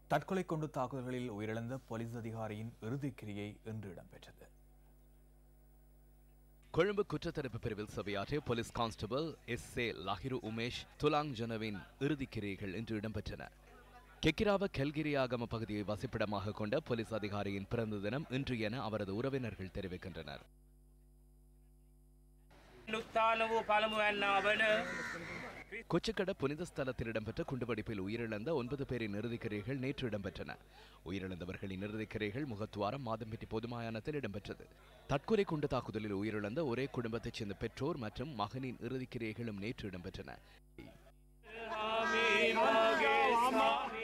தற்கொலை கொண்டு தாக்குதல்களில் உயிரிழந்த போலீஸ் அதிகாரியின் இறுதிக்கிரியை இன்று இடம்பெற்றது கொழும்பு குற்றத்தடுப்பு பிரிவில் சபையாற்றிய police constable S A Lahiru Umesh Thulang ஜனவின் இறுதிக்கிரியைகள் இன்று இடம்பெற்றன கெக்கிராவ கெல்கிரி ஆகம பகுதியை வசிப்பிடமாக கொண்ட போலீஸ் அதிகாரியின் பிறந்த தினம் இன்று என அவரது உறவினர்கள் தெரிவிக்கின்றனர் උත්තාන වූ පළමුවැන්න වන கொச்சிக்கட புனித ஸ்தலத்தில் இடம்பெற்ற குண்டுவெடிப்பில் உயிரிழந்த ஒன்பது பேரின் இறுதிக்கிரைகள் நேற்று இடம்பெற்றன உயிரிழந்தவர்களின் இறுதிக்கிரைகள் முகத்துவாரம் மாதம்பட்டி பொதுமாயானத்தில் இடம்பெற்றது தற்கொலை குண்டு தாக்குதலில் உயிரிழந்த ஒரே குடும்பத்தைச் சேர்ந்த பெற்றோர் மற்றும் மகனின் இறுதிக்கிரைகளும் நேற்று இடம்பெற்றன මගේ